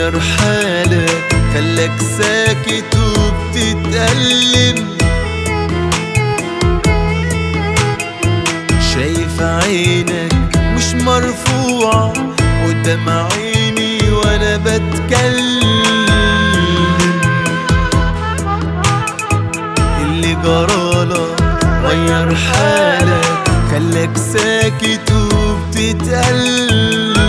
غير حالك خلاك ساكت وبتتألم شايف عينك مش مرفوعة قدام عيني وانا بتكلم اللي جرالك غير حالك خلاك ساكت وبتتألم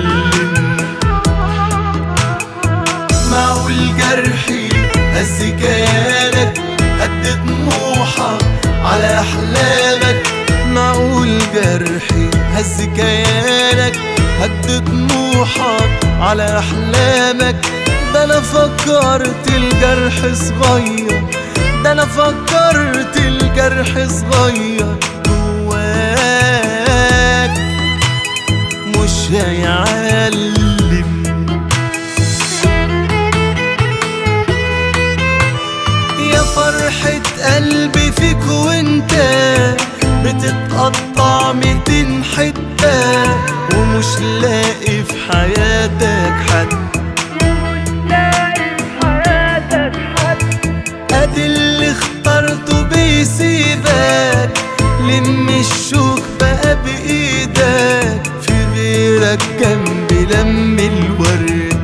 معقول جرحي هز كيانك قد طموحك على أحلامك معقول جرحي هز كيانك قد طموحك على أحلامك ده أنا فكرت الجرح صغير ده أنا فكرت الجرح صغير جواك مش هيعلم يا فرحة قلبي فيك وانت بتتقطع ميتين حتة ومش لاقي في حياتك حد ادي اللي اخترته بيسيبك لم الشوك بقى بايدك في غيرك جنبي لم الورد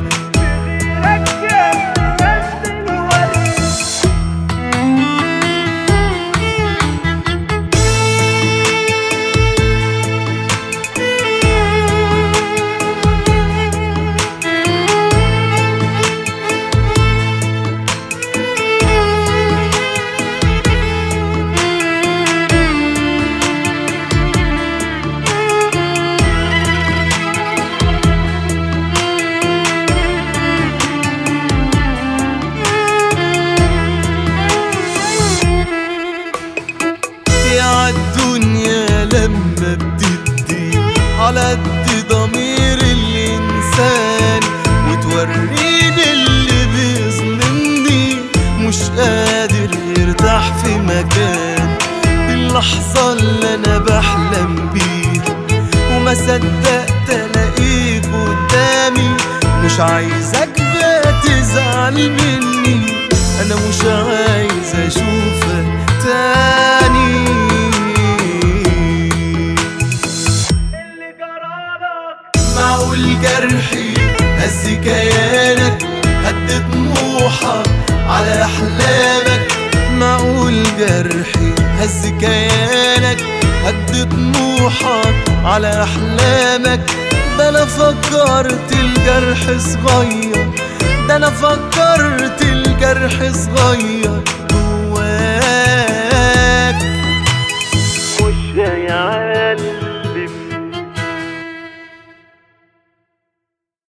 يا عالدنيا لما بتدي على قد ضمير الإنسان وتوريني اللي بيظلمني مش قادر يرتاح في مكان دي اللحظة اللي أنا بحلم بيها وما صدقت ألاقيك قدامي مش عايزك بقى تزعل مني أنا مش عايز أشوفك تاني معقول جرحي هز كيانك هد طموحك على أحلامك معقول جرحي هز كيانك هد طموحك على أحلامك ده أنا فكرت الجرح صغير ده أنا فكرت الجرح صغير